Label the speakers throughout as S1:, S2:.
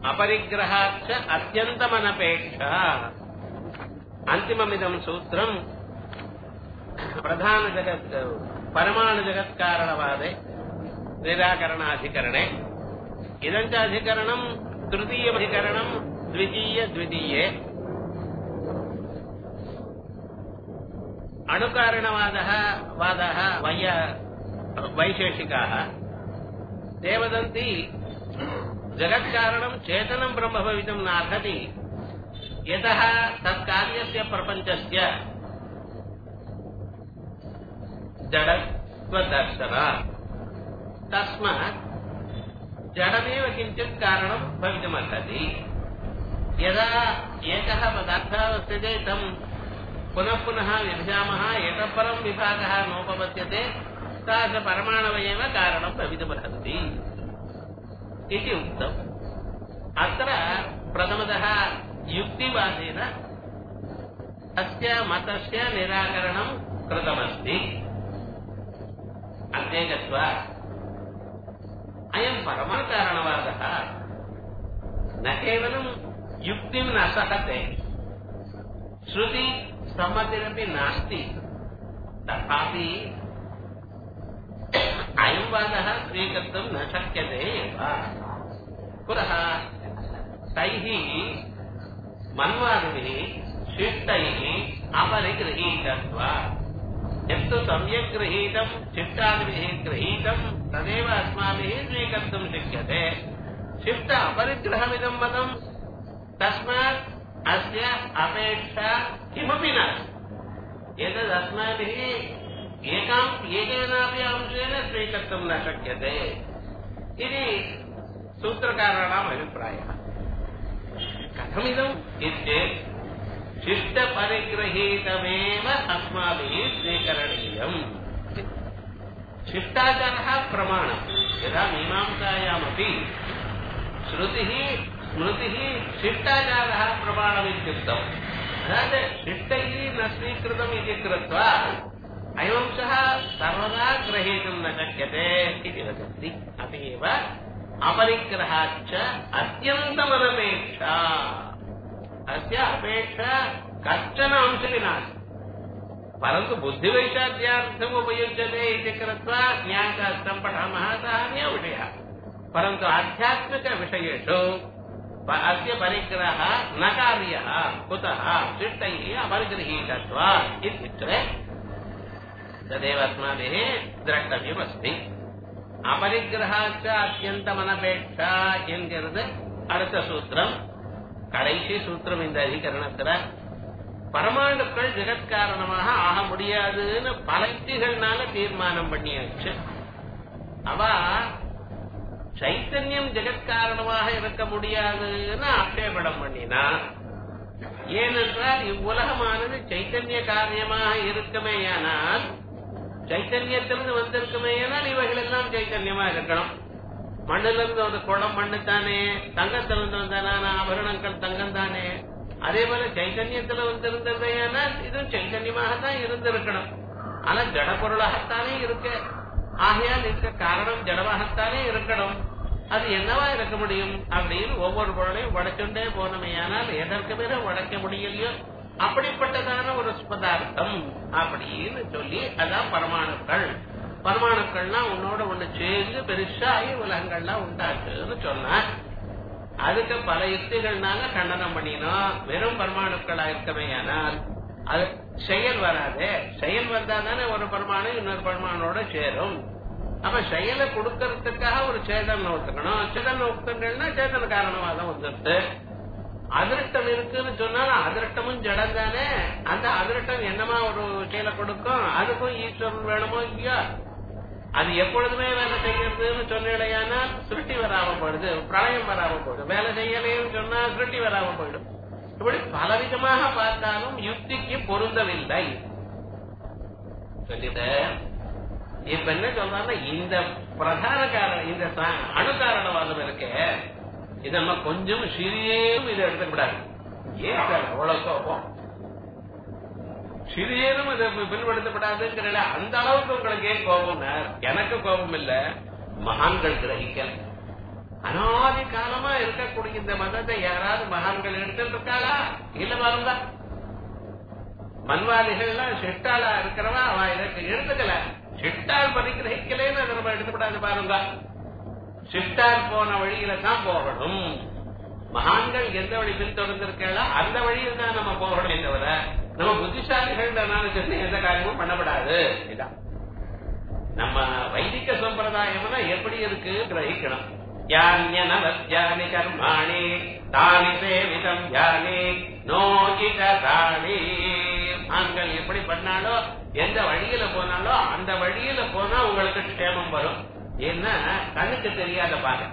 S1: अपरिग्रहाच्च अत्यन्तमनपेक्षा अन्तिममिदं सूत्रम् प्रधानजगत् परमाणुजगत्कारणवादे निराकरणाधिकरणे इदं च अधिकरणं तृतीयमधिकरणं द्वितीय द्वितीये अणुकारणवादः वादः वय वैशेषिकाः ते वदन्ति जगत्कारणं चेतनं ब्रह्म भवितुं नार्हति यतः तत्कार्यस्य प्रपञ्चस्य जडत्वदर्शनात् तस्मात् जडमेव किञ्चित् कारणं भवितुमर्हति यदा एकः पदार्थः वर्तते तं पुनः पुनः विभजामः एकः परं विभागः नोपपद्यते तादृशपरमाणवयेव कारणं भवितुमर्हति इति उक्तम् अत्र प्रथमतः युक्तिवादेन अस्य मतस्य निराकरणं कृतमस्ति अग्रे गत्वा अयं परमकारणवादः न केवलं युक्तिं न सहते श्रुति सम्मतिरपि नास्ति तथापि अयं वादः स्वीकर्तुं न शक्यते एव पुनः तैः मन्वादिभिः शिष्टैः अपरिगृहीतत्वा यत्तु सम्यक् गृहीतं शिष्टादिभिः गृहीतं तदेव अस्माभिः स्वीकर्तुं शक्यते शिष्ट अपरिग्रहमिदं मतं तस्मात् अस्य अपेक्षा किमपि नास्ति एतद् अस्माभिः एकाम् एकेनापि अंशेन स्वीकर्तुं न शक्यते इति सूत्रकाराणाम् अभिप्रायः कथमिदम् इत्येत् शिष्टपरिगृहीतमेव अस्माभिः स्वीकरणीयम् शिष्टाचारः प्रमाणम् यदा मीमांसायामपि श्रुतिः स्मृतिः शिष्टाचारः प्रमाणमित्युक्तम् अर्थात् शिष्टैः न स्वीकृतम् इति कृत्वा अयंशः सर्वदा ग्रहीतुं न शक्यते इति वदन्ति अत एव अपरिग्रहाच्च अत्यन्तमनपेक्षा अस्य अपेक्षा कश्चन अंशः नास्ति परन्तु बुद्धिवैशाद्यार्थम् उपयुज्यते इति कृत्वा न्यायशास्त्रं पठामः सः अन्यविषयः परन्तु आध्यात्मिकविषयेषु अस्य परिग्रहः न कार्यः कुतः शिष्टैः अपरिगृहीतत्वा इत्युक्ते तदेव अस्माभिः द्रष्टव्यमस्ति அபரிகிரகாச்ச அத்தியந்தமனபேட்சா என்கிறது அடுத்த சூத்திரம் கடைசி சூத்திரம் இந்த அதிகரணத்துல பரமாணுக்கள் ஜெகத்காரணமாக ஆக முடியாதுன்னு பல யுக்திகள்னால தீர்மானம் பண்ணியாச்சு அவ சைத்தன்யம் ஜெகத்காரணமாக இருக்க முடியாதுன்னு ஆட்சேபடம் பண்ணினா ஏனென்றால் இவ்வுலகமானது சைத்தன்ய காரியமாக இருக்குமேயானால் சைத்தன்யத்திலிருந்து வந்திருக்குமேயானால் இவைகள் எல்லாம் சைத்தன்யமா இருக்கணும் மண்ணுல இருந்து ஒரு குடம் மண்ணு தானே தங்கத்திலிருந்து வந்தான ஆபரணங்கள் தங்கம் தானே அதே போல சைத்தன்யத்துல வந்திருந்ததையானால் இதுவும் சைத்தன்யமாகத்தான் இருந்திருக்கணும் ஆனா ஜட பொருளாகத்தானே இருக்கு ஆகையால் இருக்க காரணம் ஜடமாகத்தானே இருக்கணும் அது என்னவா இருக்க முடியும் அப்படின்னு ஒவ்வொரு பொருளையும் உடைச்சுண்டே போனமையானால் எதற்கு பிற உடைக்க முடியலையோ அப்படிப்பட்டதான ஒரு பதார்த்தம் அப்படின்னு சொல்லி அதான் பரமாணுக்கள் பரமாணுக்கள்னா உன்னோட ஒண்ணு சேர்ந்து பெருசாகி உலகங்கள்லாம் உண்டாக்குன்னு சொன்னார் அதுக்கு பல யுக்திகள்னால கண்டனம் பண்ணினோம் வெறும் பரமாணுக்களா இருக்கமையானால் அது செயல் வராது செயல் வந்தா தானே ஒரு பரமாணு இன்னொரு பரமானோட சேரும் அப்ப செயலை கொடுக்கறதுக்காக ஒரு சேதன் ஒத்துக்கணும் சேதன் ஒத்துக்கணும்னா சேதன காரணவாதம் வந்துருது அதிருஷ்டம் இருக்குன்னு சொன்னாலும் அதிருஷ்டமும் ஜடம் தானே அந்த அதிருஷ்டம் என்னமா ஒரு செயலை கொடுக்கும் அதுக்கும் ஈஸ்வரன் வேணுமோ இல்லையா அது எப்பொழுதுமே வேலை செய்யறதுன்னு சொன்னா சுருட்டி வராம போயிடுது பிரளயம் வராம போயிடும் வேலை செய்யலைன்னு சொன்னா சுருட்டி வராம போயிடும் இப்படி பலவிதமாக பார்த்தாலும் யுக்திக்கு பொருந்தவில்லை சொல்லிட்டு இப்ப என்ன சொல்றாங்கன்னா இந்த பிரதான காரணம் இந்த அணு காரணவாதம் இருக்கு இது நம்ம கொஞ்சம் சிறியும் இதை எடுத்துக்கூடாது ஏன் சார் அவ்வளவு கோபம் சிறியனும் இதை பின்படுத்தப்படாதுங்கிற அந்த அளவுக்கு உங்களுக்கு ஏன் கோபம் எனக்கு கோபம் இல்ல மகான்கள் கிரகிக்கல அனாதி காலமா இருக்கக்கூடிய இந்த மதத்தை யாராவது மகான்கள் எடுத்துட்டு இருக்காளா இல்ல பாருங்க மன்வாதிகள்லாம் சிட்டாளா இருக்கிறவா அவ இதற்கு எடுத்துக்கல சிட்டால் பரிகிரகிக்கலேன்னு அதை நம்ம எடுத்துக்கூடாது பாருங்க சிட்டால் போன வழியில தான் போகணும் மகான்கள் எந்த வழி பின்தொடர்ந்திருக்கா அந்த வழியில் தான் நம்ம போகணுமே தவிர நம்ம புத்திசாலிகள் சொல்லி எந்த காரியமும் பண்ணப்படாது இதான் நம்ம வைதிக சம்பிரதாயம்னா எப்படி இருக்கு கிரகிக்கணும் யானியனவத்யானி கர்மாணி தானி சேவிதம் யானி நோகிதானி ஆண்கள் எப்படி பண்ணாலோ எந்த வழியில போனாலோ அந்த வழியில போனா உங்களுக்கு க்ஷேமம் வரும் ஏன்னா கண்ணுக்கு தெரியாத பாதை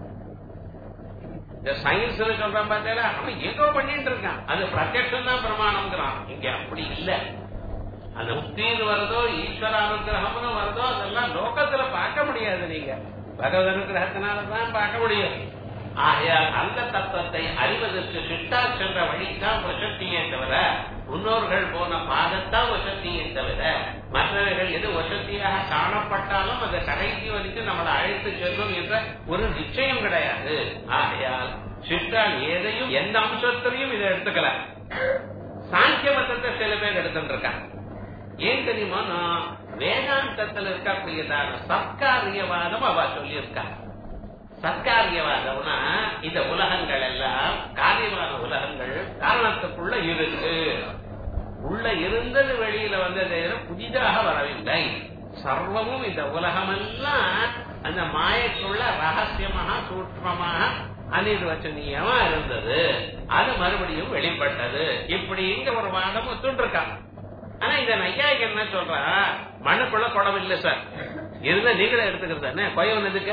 S1: இந்த சயின்ஸ் சொல்றான் பார்த்தா அவன் ஏதோ பண்ணிட்டு இருக்கான் அது பிரத்யட்சம் தான் பிரமாணம்ங்கிறான் இங்க அப்படி இல்ல அந்த முக்தின்னு வருதோ ஈஸ்வர அனுகிரகம்னு வருதோ அதெல்லாம் லோகத்துல பார்க்க முடியாது நீங்க பகவத் அனுகிரகத்தினால தான் பார்க்க முடியும் ஆகையால் அந்த தத்துவத்தை அறிவதற்கு சிட்டா சென்ற வழிதான் வசத்தியே தவிர முன்னோர்கள் போன பாதத்தான் வசத்தியே தவிர மற்றவர்கள் எது வசதியாக காணப்பட்டாலும் அந்த கடைசி வரைக்கும் நம்மளை அழைத்து செல்லும் என்ற ஒரு நிச்சயம் கிடையாது ஆகையால் சிட்டால் எதையும் எந்த அம்சத்திலையும் இதை எடுத்துக்கல சாங்கிய மதத்தை சில பேர் எடுத்துட்டு இருக்காங்க ஏன் தெரியுமா நான் வேதாந்தத்தில் இருக்கக்கூடியதான சத்காரியவாதம் அவ சொல்லியிருக்கா சத்காரியவாதம்னா இந்த உலகங்கள் எல்லாம் காரியமான உலகங்கள் காரணத்துக்குள்ள இருக்கு உள்ள இருந்தது வெளியில வந்தது புதிதாக வரவில்லை சர்வமும் இந்த உலகமெல்லாம் அந்த மாயக்குள்ள ரகசியமாக சூட்சமாக அனிர்வச்சனீயமா இருந்தது அது மறுபடியும் வெளிப்பட்டது இப்படிங்க ஒரு வாதம் ஒத்துருக்காங்க ஆனா இந்த நையாய்க்கு என்ன சொல்றா மண்ணுக்குள்ள குடம் இல்ல சார் இருந்த நீங்களே எடுத்துக்கிறது தானே பயம் எதுக்கு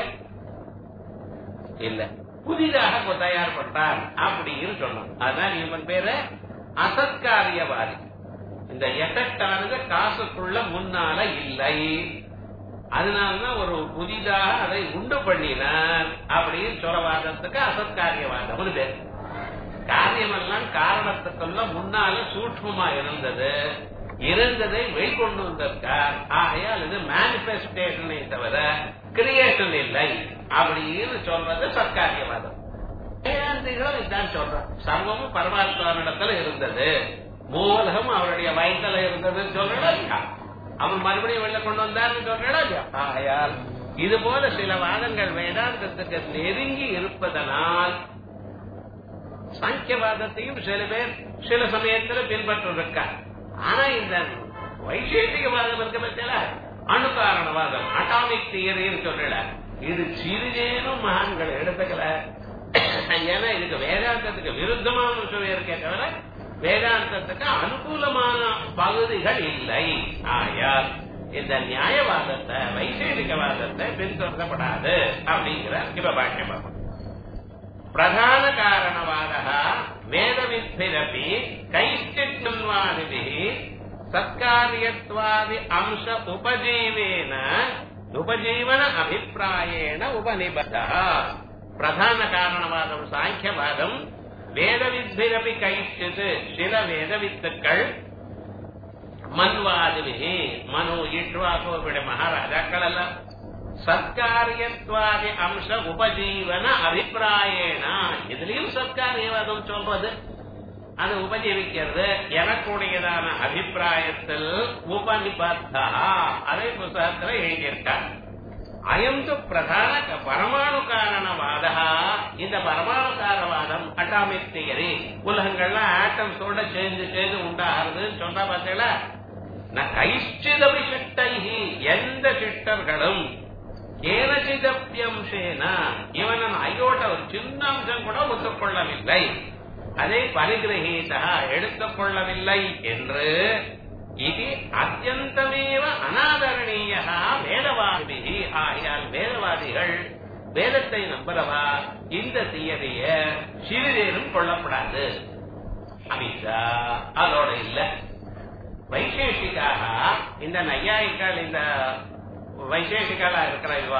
S1: இல்ல புதிதாக தயார் பண்றார் அப்படின்னு சொன்னோம் அதனால இவன் பேரு அசத்காரியவாதி இந்த எஃபெக்ட் ஆனது காசுக்குள்ள முன்னால இல்லை அதனாலதான் ஒரு புதிதாக அதை உண்டு பண்ணினார் அப்படின்னு சொல்றவாதத்துக்கு அசத்காரியவாதம் பேர் காரியமெல்லாம் காரணத்துக்குள்ள முன்னால சூட்சமா இருந்தது இருந்ததை வெளிக்கொண்டு வந்திருக்கார் ஆகையால் இது மேனிபெஸ்டேஷனை தவிர கிரியேஷன் இல்லை அப்படின்னு சொல்றது சத்காரியவாதம் வேதாந்திகளும் இதான் சொல்றான் சர்வமும் பரமாத்மாவிடத்துல இருந்தது மூலகம் அவருடைய வயசுல இருந்ததுன்னு சொல்றா இல்லையா அவன் மறுபடியும் வெளில கொண்டு வந்தார்னு சொல்றா இல்லையா ஆகையால் இது போல சில வாதங்கள் வேதாந்தத்துக்கு நெருங்கி இருப்பதனால் சாங்கியவாதத்தையும் சில பேர் சில சமயத்துல பின்பற்றிருக்கார் ஆனா இந்த வைசேஷிகவாதம் இருக்க பத்தியில அணுகாரணவாதம் அட்டாமிக் தியரின்னு சொல்லல இது சிறிதேனும் மகான்கள் எடுத்துக்கல ஏன்னா இதுக்கு வேதாந்தத்துக்கு விருத்தமான சொல்லி இருக்கே தவிர வேதாந்தத்துக்கு அனுகூலமான பகுதிகள் இல்லை ஆயால் இந்த நியாயவாதத்தை வைசேஷிகவாதத்தை பின்தொடரப்படாது அப்படிங்கிற இப்ப பாக்கியம் பார்ப்போம் பிரதான காரணவாத வேதவித்திரப்பி கைஷ்டின்வாதிபி சத்காரியத்வாதி அம்ச உபஜீவேன உபஜீவன அபிப்பிராயேண உபநிபத பிரதான காரணவாதம் சாங்கியவாதம் வேதவித்திரப்பி கைஷ்டித் சில வேதவித்துக்கள் மன்வாதிபி மனு இஷ்வாசோபிட மகாராஜாக்கள் எல்லாம் சத்காரியத்வாதி அம்ச உபஜீவன அபிப்பிராயேன இதுலயும் சத்காரியவாதம் சொல்றது அது உபஜீவிக்கிறது எனக்குடையதான அபிப்பிராயத்தில் உபநிபத்தா அதை புத்தகத்துல எழுதியிருக்கார் அயந்து பிரதான பரமாணு காரணவாத இந்த பரமாணு காரணவாதம் அட்டாமிக் தியரி உலகங்கள்லாம் ஆட்டம்ஸோட சேர்ந்து சேர்ந்து உண்டாகிறதுன்னு சொன்னா பார்த்தீங்களா கைஷ்டிதபி சிட்டைஹி எந்த சிட்டர்களும் கேனசிதப்பியம்சேன இவன் அயோட்ட ஒரு சின்ன அம்சம் கூட ஒத்துக்கொள்ளவில்லை அதை பரிகிரகீதா எடுத்துக்கொள்ளவில்லை என்று இது அத்தியந்தமேவ அனாதரணீய வேதவாதி ஆகியால் வேதவாதிகள் வேதத்தை நம்பலவா இந்த தியரிய சிறிதேனும் கொள்ளப்படாது அமித்ஷா அதோட இல்ல வைசேஷிக்காக இந்த நையாயிக்கால் இந்த வைசேஷிகளா இருக்கிற இவா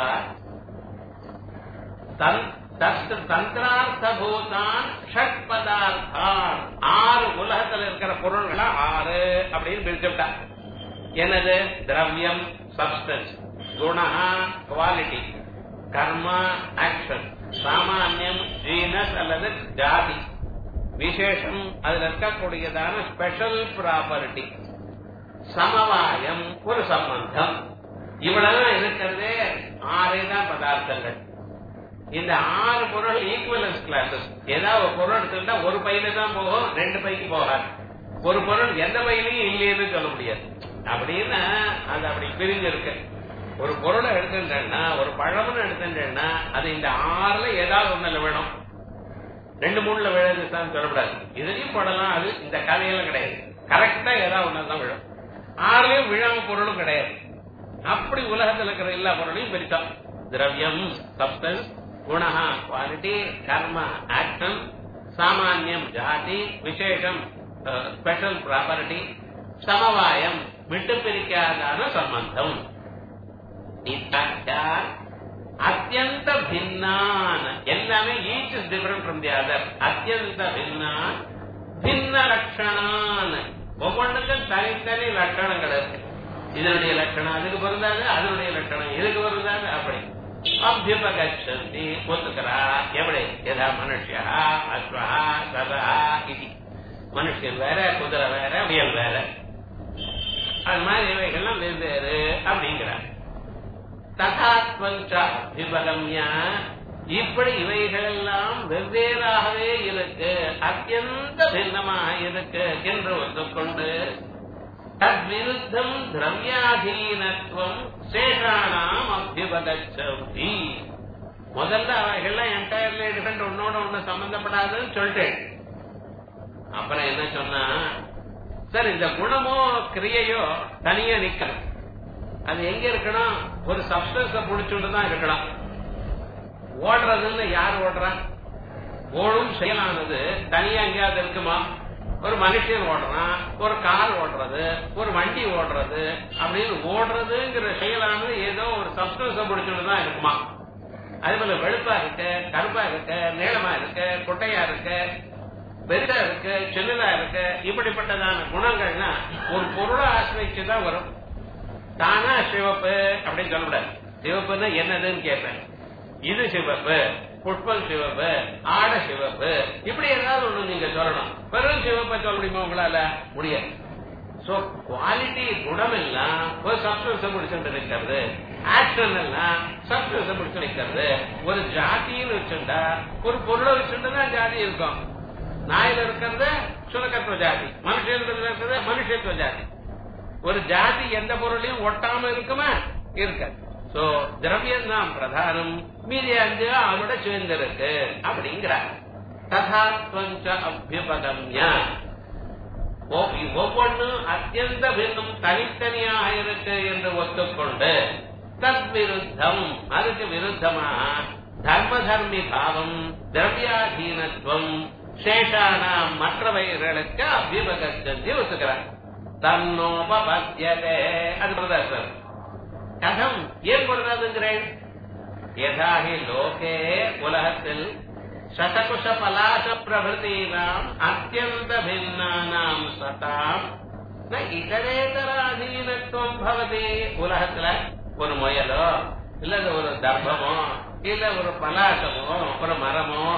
S1: தந்திரார்த்தபூதான் ஷட் பதார்த்தான் ஆறு உலகத்துல இருக்கிற பொருள்களா ஆறு அப்படின்னு பிரிச்சுட்டா என்னது திரவியம் சப்ஸ்டன்ஸ் குணா குவாலிட்டி கர்மா ஆக்ஷன் சாமானியம் ஜீனஸ் அல்லது ஜாதி விசேஷம் அதுல இருக்கக்கூடியதான ஸ்பெஷல் ப்ராப்பர்ட்டி சமவாயம் ஒரு சம்பந்தம் இவ்வளவுதான் இருக்கிறதே ஆறே தான் பதார்த்தங்கள் இந்த ஆறு பொருள் ஈக்குவலன்ஸ் கிளாஸஸ் ஏதாவது ஒரு பொருள் எடுத்துட்டா ஒரு பையில தான் போகும் ரெண்டு பைக்கு போகாது ஒரு பொருள் எந்த பையிலையும் இல்லைன்னு சொல்ல முடியாது அப்படின்னா அது அப்படி பிரிஞ்சு இருக்கு ஒரு பொருளை எடுத்துட்டேன்னா ஒரு பழம்னு எடுத்துட்டேன்னா அது இந்த ஆறுல ஏதாவது ஒண்ணுல விடும் ரெண்டு மூணுல விழுதுதான் சொல்லக்கூடாது இதுலயும் போடலாம் அது இந்த கதையில கிடையாது கரெக்டா ஏதாவது ஒண்ணுதான் விழும் ஆறுலயும் விழாம பொருளும் கிடையாது அப்படி உலகத்துல இருக்கிற எல்லா பொருளையும் பிரித்தோம் திரவியம் சப்டன்ஸ் குணா குவாலிட்டி கர்ம ஆக்ஷன் சாமானியம் ஜாதி விசேஷம் ஸ்பெஷல் ப்ராப்பர்ட்டி சமவாயம் விட்டு பிரிக்காதான சம்பந்தம் அத்தியந்த பின்னான் எல்லாமே each is different from the other அத்தியந்த பின்னான் பின்ன லட்சணான் ஒவ்வொன்றுக்கும் தனித்தனி லட்சணங்கள் இருக்கு இதனுடைய லட்சணம் அதுக்கு பொருந்தாது அதனுடைய லட்சணம் இதுக்கு பொருந்தாது அப்படி அபியுபகச்சந்தி ஒத்துக்கிறா எப்படி எதா மனுஷா அஸ்வா சதா இது மனுஷன் வேற குதிரை வேற வியல் வேற அது மாதிரி இவைகள்லாம் வெவ்வேறு அப்படிங்கிறார் ததாத்மஞ்ச அபிபகம்யா இப்படி இவைகளெல்லாம் வெவ்வேறாகவே இருக்கு அத்தியந்த பின்னமாக இருக்கு என்று ஒத்துக்கொண்டு தத்விருத்தம் திரவியாதீனத்துவம் சேஷானாம் அபிபகச்சதி முதல்ல அவைகள்லாம் என்டையர்லி டிஃபரெண்ட் ஒன்னோட ஒண்ணு சம்பந்தப்படாதுன்னு சொல்லிட்டேன் அப்புறம் என்ன சொன்னா சார் இந்த குணமோ கிரியையோ தனியா நிக்கணும் அது எங்க இருக்கணும் ஒரு சப்ஸ்டன்ஸ புடிச்சுட்டு தான் இருக்கணும் ஓடுறதுன்னு யார் ஓடுறா ஓடும் செயலானது தனியா எங்கேயாவது இருக்குமா ஒரு மனுஷன் ஓடுறான் ஒரு கார் ஓடுறது ஒரு வண்டி ஓடுறது அப்படின்னு ஓடுறதுங்கிற செயலானது ஏதோ ஒரு சப்ஸ்டன்ஸ பிடிச்சுட்டு தான் இருக்குமா அதே போல வெளுப்பா இருக்கு கருப்பா இருக்கு நீளமா இருக்கு குட்டையா இருக்கு பெரிதா இருக்கு சின்னதா இருக்கு இப்படிப்பட்டதான குணங்கள்னா ஒரு பொருளை ஆசிரியச்சுதான் வரும் தானா சிவப்பு அப்படின்னு சொல்லக்கூடாது சிவப்புன்னா என்னதுன்னு கேட்பேன் இது சிவப்பு புட்பல் சிவப்பு ஆட சிவப்பு இப்படி ஏதாவது ஒண்ணு நீங்க சொல்லணும் வெறும் சிவப்பை சொல்ல முடியுமா உங்களால முடியாது சோ குவாலிட்டி குணம் எல்லாம் ஒரு சப்ஸ்டன்ஸ் முடிச்சுட்டு இருக்கிறது ஆக்ஷன் எல்லாம் சப்ஸ்டன்ஸ் முடிச்சு நிற்கிறது ஒரு ஜாதின்னு வச்சுட்டா ஒரு பொருளை வச்சுட்டு தான் ஜாதி இருக்கும் நாயில இருக்கிறது சுனகத்துவ ஜாதி மனுஷன் இருக்கிறது மனுஷத்துவ ஜாதி ஒரு ஜாதி எந்த பொருளையும் ஒட்டாம இருக்குமா இருக்காது சோ திரவியம் தான் பிரதானம் மீதி அஞ்சு அதோட சேர்ந்திருக்கு அப்படிங்கிறார் ததாத்வஞ்ச அபியுபகம்ய ஒவ்வொன்றும் அத்தியந்த பின்னம் தனித்தனியாக இருக்கு என்று ஒத்துக்கொண்டு தத் விருத்தம் அதுக்கு விருத்தமாக தர்ம தர்மி பாவம் திரவியாதீனத்துவம் சேஷானாம் மற்றவைகளுக்கு அபியுபகச்சந்தி ஒத்துக்கிறார் தன்னோபத்தியதே அது பிரதர் சார் கதம் ஏன் பொருளாதுங்கிறேன் யதாகி லோகே உலகத்தில் சதகுஷ பலாச பிரபுதீனாம் அத்தியந்த பின்னானாம் சதாம் ந இதரேதராதீனத்துவம் பவதி உலகத்துல ஒரு முயலோ இல்ல ஒரு தர்ப்பமோ இல்ல ஒரு பலாசமோ ஒரு மரமோ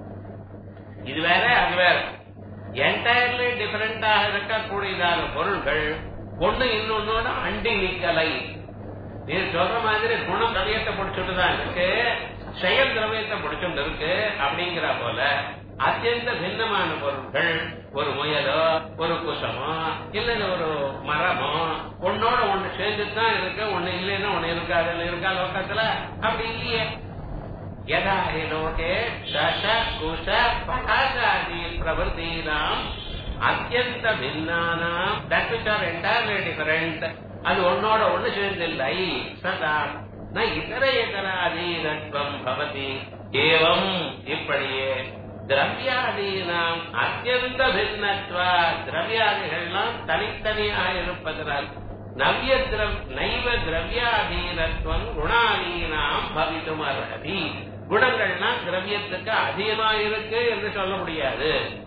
S1: இது வேற அது வேற என்டையர்லி டிஃபரெண்டாக இருக்கக்கூடியதான பொருள்கள் ஒண்ணு இன்னொன்னோட அண்டி நிக்கலை நீ சொல்ற மாதிரி குணம் திரவியத்தை பிடிச்சிட்டு தான் இருக்கு செயல் திரவியத்தை பிடிச்சிட்டு இருக்கு அப்படிங்கிற போல அத்தியந்த பின்னமான பொருட்கள் ஒரு முயலோ ஒரு குசமோ இல்ல ஒரு மரமோ ஒன்னோட ஒண்ணு சேர்ந்துட்டு தான் இருக்கு ஒண்ணு இல்லைன்னா ஒண்ணு இருக்காது இருக்கா லோக்கத்துல அப்படி இல்லையே यदा हि लोके दश कुश पटाचादि प्रवृत्तीनाम् அத்தியந்த பின்னானாம் that which are entirely different அது ஒன்னோட ஒண்ணு சேர்ந்தில்லை சதா ந இதர இதராதீனத்வம் பவதி ஏவம் இப்படியே திரவியாதீனாம் அத்தியந்த பின்னத்வா திரவியாதிகள்லாம் தனித்தனியாக இருப்பதனால் நவ்ய திரவ் நைவ திரவியாதீனத்துவம் குணாதீனாம் பவித்தும் அர்ஹதி குணங்கள்லாம் திரவியத்துக்கு அதிகமா இருக்கு என்று சொல்ல முடியாது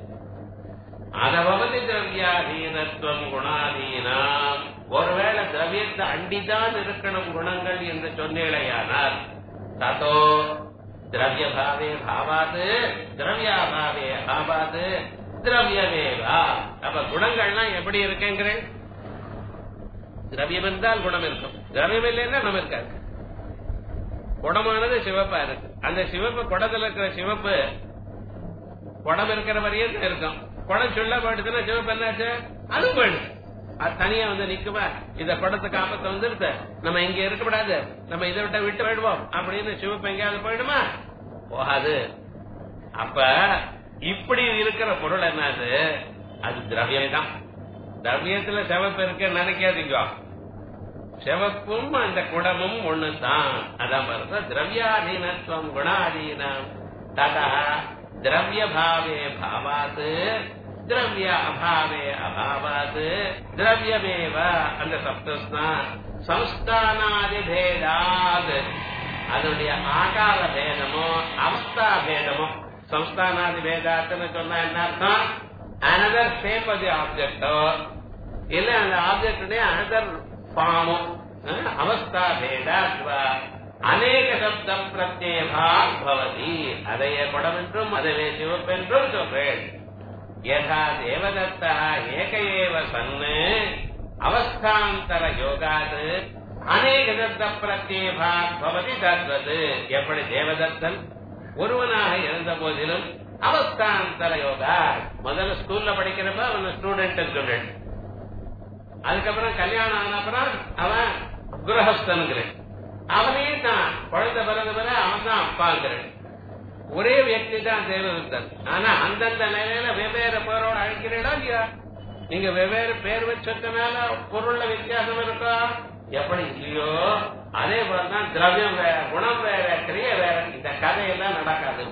S1: அதபவதி திரவியாதீனத்துவம் குணாதீனாம் ஒருவேளை திரவியத்தை அண்டிதான் இருக்கணும் குணங்கள் என்று சொன்னேடையானால் ததோ திரவியபாவே பாவாது திரவியாபாவே பாவாது திரவியமேவா அப்ப குணங்கள்லாம் எப்படி இருக்குங்கிறேன் திரவியம் இருந்தால் குணம் இருக்கும் திரவியம் இல்லைன்னா நம்ம இருக்காது குடமானது சிவப்பா இருக்கு அந்த சிவப்பு குடத்துல இருக்கிற சிவப்பு குடம் இருக்கிற வரையும் தான் இருக்கும் குடம் சொல்ல போயிடுச்சுன்னா சிவப்பு என்னாச்சு அது போயிடுது அது தனியா வந்து நிக்குமா இந்த குடத்துக்கு ஆபத்து வந்துருது நம்ம இங்க இருக்கக்கூடாது நம்ம இதை விட்ட விட்டு போயிடுவோம் அப்படின்னு சிவப்பு எங்கேயாவது போயிடுமா போகாது அப்ப இப்படி இருக்கிற பொருள் என்னது அது திரவியம் தான் திரவியத்துல சிவப்பு இருக்க நினைக்காதீங்க சிவப்பும் அந்த குடமும் ஒண்ணுதான் அதான் வருது திரவியாதீனத்துவம் குணாதீனம் ததா திரவிய பாவே பாவாத் திரவிய அபாவே அபாவாத் திரவியமேவ அந்த சப்தஸ்னா சம்ஸ்தானாதி பேதாத் அதனுடைய ஆகார பேதமோ அவஸ்தா பேதமோ சம்ஸ்தானாதி பேதாத்துன்னு சொன்னா என்ன அர்த்தம் அனதர் ஷேப் ஆஃப் தி ஆப்ஜெக்டோ இல்ல அந்த ஆப்ஜெக்டுடைய அனதர் ஃபார்மோ அவஸ்தா பேதாத்வா அநேக சப்த பிரத்யேகா பவதி அதையே படம் என்றும் அதுவே சிவப்பென்றும் சொல்றேன் யதா தேவதத்தா ஏக ஏவ சன்னு அவஸ்தாந்தர யோகாது அநேக சப்த பிரத்யேகா பவதி தத்வது எப்படி தேவதத்தன் ஒருவனாக இருந்த போதிலும் அவஸ்தாந்தர யோகா முதல்ல ஸ்கூல்ல படிக்கிறப்ப அவன் ஸ்டூடெண்ட் சொல்றேன் அதுக்கப்புறம் கல்யாணம் ஆன அப்புறம் அவன் குரஹஸ்தனுங்கிறேன் அவனே தான் குழந்தை பிறந்த பிற அவன் தான் அப்பாங்கிறேன் ஒரே வியக்தி தான் தேவதத்தன் ஆனா அந்தந்த நிலையில வெவ்வேறு பேரோட அழைக்கிறீடா இல்லையா நீங்க வெவ்வேறு பேர் வச்சதுனால பொருள்ல வித்தியாசம் இருக்கா எப்படி இல்லையோ அதே போலதான் திரவியம் வேற குணம் வேற கிரிய வேற இந்த கதையெல்லாம் நடக்காது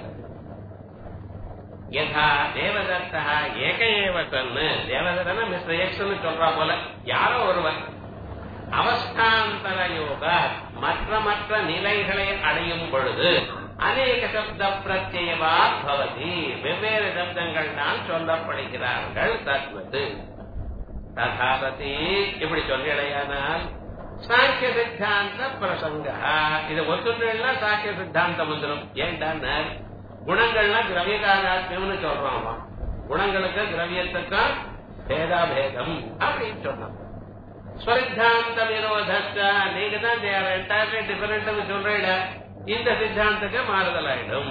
S1: யதா தேவதத்தா ஏக ஏவ தன்னு தேவதத்தன மிஸ்டர் எக்ஸ்னு சொல்றா போல யாரோ ஒருவன் அவஸ்தாந்தர யோகா மற்ற மற்ற நிலைகளை அடையும் பொழுது அநேக சப்த பிரத்யவா பவதி வெவ்வேறு சப்தங்கள் தான் சொல்லப்படுகிறார்கள் தத்வது ததாபதி இப்படி சொல்லிடையானால் சாக்கிய சித்தாந்த பிரசங்க இதை ஒத்துழைனா சாக்கிய சித்தாந்தம் வந்துடும் ஏன்டா குணங்கள்லாம் திரவியகாராத்மியம்னு சொல்றான் அவன் குணங்களுக்கு திரவியத்துக்கும் பேதாபேதம் அப்படின்னு சொன்னான் ஸ்வரித்தாந்த விரோதத்த நீங்க தான் என்டையர்லி டிஃபரெண்ட் சொல்றீட இந்த சித்தாந்தக்கு மாறுதல் ஆயிடும்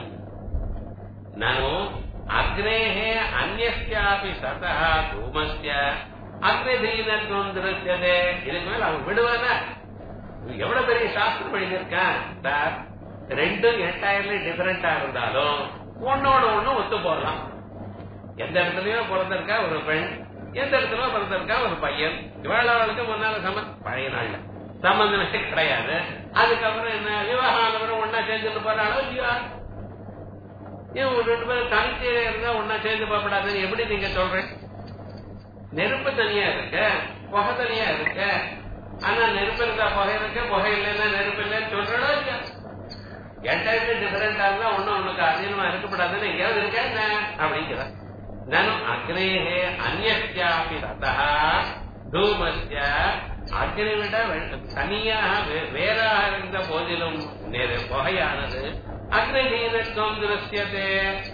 S1: ನಾನು ಅಗ್ನೇಹೇ ಅನ್ಯಸ್ಯಾಪಿ ಸತಃ ಧೂಮಸ್ಯ அக்னிதீனத்துவம் திருத்ததே இதுக்கு மேல அவன் விடுவான எவ்வளவு பெரிய சாஸ்திரம் எழுதியிருக்கான் சார் ரெண்டும் என்டையர்லி டிஃபரெண்டா இருந்தாலும் ஒன்னோட ஒண்ணு ஒத்து போடலாம் எந்த இடத்துலயோ பிறந்திருக்கா ஒரு பெண் எந்த இடத்துல பிறந்திருக்கா ஒரு பையன் இவ்வளவுக்கு முன்னால சம பழைய நாள்ல சம்பந்தமே கிடையாது அதுக்கப்புறம் என்ன விவாகம் ஒன்னா சேர்ந்துட்டு போறாளோ இல்லையா ஏன் ஒரு ரெண்டு பேரும் தனிச்சையில இருந்தா ஒன்னா சேர்ந்து போகப்படாதுன்னு எப்படி நீங்க சொல்றேன் நெருப்பு தனியா இருக்கு புகை தனியா இருக்கு ஆனா நெருப்பு இருந்தா புகை இருக்கு புகை இல்லைன்னா நெருப்பு இல்லைன்னு சொல்றடோ இல்லையா என்டையர்லி டிஃபரெண்டா இருந்தா ஒண்ணும் ஒண்ணுக்கு அதீனமா இருக்கப்படாதுன்னு எங்கேயாவது இருக்கா என்ன அப்படிங்கிற நானும் அக்னேகே அந்நியாபி ரதா தூமஸ்ய அக்னி விட தனியாக வேறாக இருந்த போதிலும் புகையானது அக்னி தீனத்துவம் திருஷ்யத்தே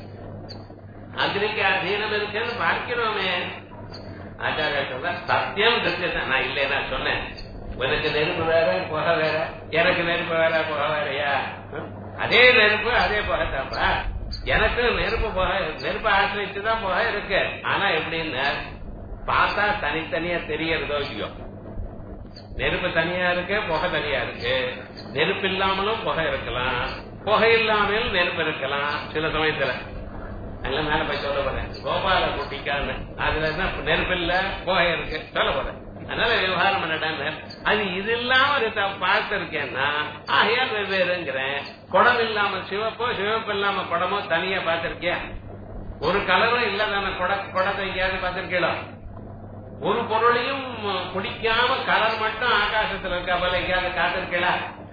S1: அக்னிக்கு அதீனம் இருக்குன்னு பார்க்கிறோமே ஆச்சாரிய சொல்ற சத்தியம் திருஷ்யத்தை நான் இல்லையா சொன்னேன் உனக்கு நெருப்பு வேற புகை வேற எனக்கு நெருப்பு வேற புகை வேறையா அதே நெருப்பு அதே புகை தாப்பா எனக்கு நெருப்பு புகை நெருப்பு ஆசிரிச்சு தான் புகை இருக்கு ஆனா எப்படின்னு பார்த்தா தனித்தனியா தெரியறதோ இல்லையோ நெருப்பு தனியா இருக்கு புகை தனியா இருக்கு நெருப்பு இல்லாமலும் புகை இருக்கலாம் புகை இல்லாமலும் நெருப்பு இருக்கலாம் சில சமயத்துல எல்லாம் மேல போய் சொல்ல போறேன் கோபால குட்டிக்கான்னு அதுல என்ன நெருப்பு இல்ல புகை இருக்கு சொல்ல போறேன் அதனால விவகாரம் பண்ணிட்டாங்க அது இது இல்லாம பார்த்திருக்கேன்னா ஆகையால் வெவ்வேறுங்கிறேன் குடம் இல்லாம சிவப்போ சிவப்பு இல்லாம குடமோ தனியா பார்த்திருக்கேன் ஒரு கலரும் இல்லதான குட குடத்தை எங்கேயாவது பார்த்திருக்கீங்களா ஒரு பொருளையும் குடிக்காம கலர் மட்டும் ஆகாசத்துல இருக்கா போல எங்கேயாவது காத்திருக்கீங்களா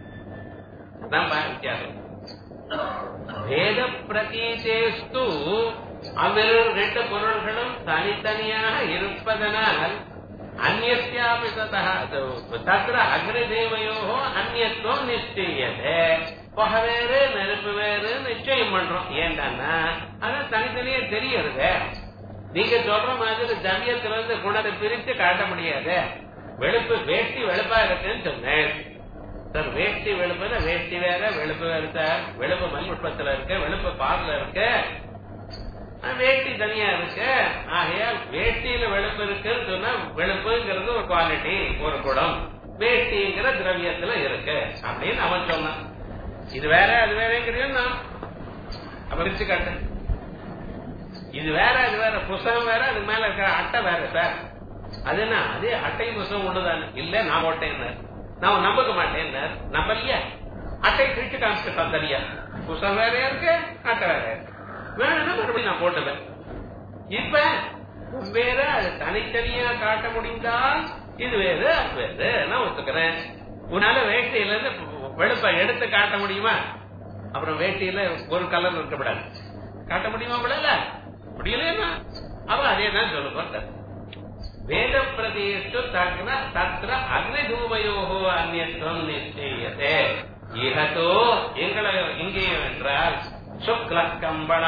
S1: அதான் வித்தியாசம் வேத பிரதீசேஸ்து அவ்விரு ரெண்டு பொருள்களும் தனித்தனியாக இருப்பதனால் அந்நியாபி தத்திர அக்னிதேவையோ அந்நியத்துவம் நிச்சயதே புகை வேறு நெருப்பு வேறு நிச்சயம் பண்றோம் ஏன்டான்னா அதான் தனித்தனியே தெரியுது நீங்க சொல்ற மாதிரி திரவியத்துல இருந்து குணத்தை பிரித்து காட்ட முடியாது வெளுப்பு வேஷ்டி வெளுப்பா இருக்குன்னு சொன்னேன் சார் வேஷ்டி வெளுப்புல வேஷ்டி வேற வெளுப்பு வேற சார் வெளுப்பு மல்புட்பத்துல இருக்கு வெளுப்பு பால்ல இருக்கு ஆஹ் வேஷ்டி தனியா இருக்கு ஆகையால் வேஷ்டியில வெளுப்பு இருக்குன்னு சொன்னா வெளுப்புங்கிறது ஒரு குவாலிட்டி ஒரு குடம் வேஷ்டிங்கிற திரவியத்துல இருக்கு அப்படின்னு அவன் சொன்னான் இது வேற அது வேறங்கிறதையும் நான் அவரிச்சு காட்டேன் இது வேற அது வேற புஸ்தகம் வேற அதுக்கு மேல இருக்கிற அட்டை வேற சார் அது என்ன அது அட்டை புஸ்தகம் ஒண்ணுதானே இல்ல நான் போட்டேன் நான் நம்பக்க மாட்டேன் நம்பலையா அட்டை கிழிச்சு காமிச்சிட்டான் தனியா புஸ்தகம் வேறையா இருக்கு அட்டை வேற வேணும்னா மறுபடியும் நான் போட்டுவேன் இப்ப வேற அது தனித்தனியா காட்ட முடிந்தால் இது வேறு அது வேறு நான் ஒத்துக்கிறேன் உன்னால வேட்டையில இருந்து வெளுப்ப எடுத்து காட்ட முடியுமா அப்புறம் வேட்டியில ஒரு கலர் இருக்கக்கூடாது காட்ட முடியுமா விடல முடியலன்னா அவ அதே தான் சொல்ல போற வேத பிரதேசு தக்ன தத்ர அக்னிதூமயோகோ அந்நியத்துவம் நிச்சயத்தே இகத்தோ எங்களை இங்கேயும் என்றால் சுக்ல கம்பளா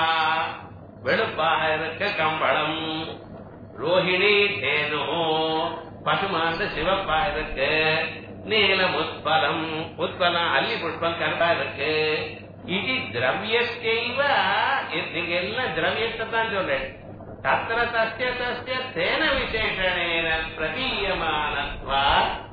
S1: வெளுப்பாக இருக்க கம்பளம் ரோஹிணி தேனோ பசுமாந்த சிவப்பா இருக்கு நீலம் உத்பலம் உத்பலம் அல்லி புஷ்பம் கருப்பா இருக்கு இது திரவியத்தைவ நீங்க எல்லாம் திரவியத்தை தான் சொல்றேன் தத்திர தஸ்ய தஸ்ய தேன விசேஷணேன பிரதீயமானத்வா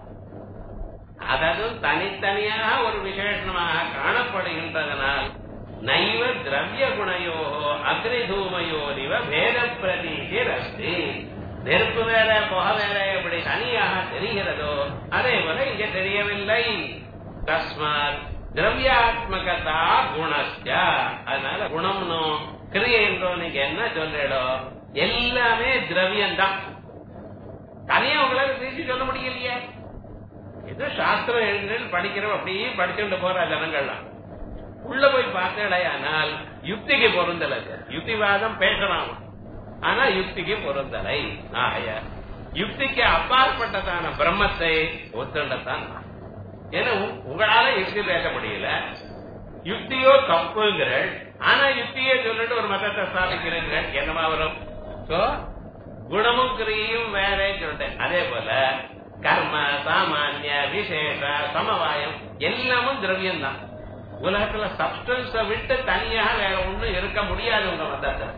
S1: அததும் தனித்தனியாக ஒரு விசேஷமாக காணப்படுகின்றதனால் நைவ திரவிய குணையோ அக்னிதூமயோரிவ பேத பிரதீதிர் அஸ்தி நெருப்பு வேற புகை வேற எப்படி தனியாக தெரிகிறதோ அதே போல இங்க தெரியவில்லை தஸ்மாத் திரவியாத்மகதா குணஸ்ய அதனால குணம்னோ கிரியை என்றோ நீங்க என்ன சொல்றீடோ எல்லாமே திரவியம்தான் தனியா உங்களால பிரிச்சு சொல்ல முடியலையே ஏதோ சாஸ்திரம் எழுதுன்னு படிக்கிறோம் அப்படியே படிச்சுட்டு போற ஜனங்கள்லாம் உள்ள போய் பார்த்தேடையானால் யுக்திக்கு பொருந்தலை யுக்திவாதம் பேசலாம் ஆனா யுக்திக்கு பொருந்தலை ஆகைய யுக்திக்கு அப்பாற்பட்டதான பிரம்மத்தை ஒத்துண்டத்தான் ஏன்னா உங்களால யுக்தி பேச முடியல யுக்தியோ தப்புங்கிற ஆனா யுக்தியே சொல்லிட்டு ஒரு மதத்தை ஸ்தாபிக்கிறீங்க என்னமா வரும் சோ குணமும் கிரியும் வேற சொல்லிட்டேன் அதே போல கர்ம சாமானிய விசேஷ சமவாயம் எல்லாமும் திரவியம் தான் உலகத்துல சப்ஸ்டன்ஸ விட்டு தனியாக வேற ஒண்ணும் இருக்க முடியாது உங்க மதத்தை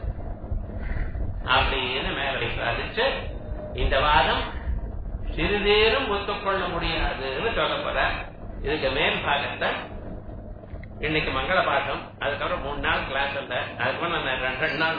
S1: அப்படின்னு மேலே சாதிச்சு இந்த வாதம் சிறிதேனும் ஒத்துக்கொள்ள முடியாதுன்னு சொல்ல போற இதுக்கு மேல் பாகத்தை இன்னைக்கு மங்கள பாட்டம் அதுக்கப்புறம் மூணு நாள் கிளாஸ் இல்ல அதுக்கப்புறம் நான் ரெண்டு நாள்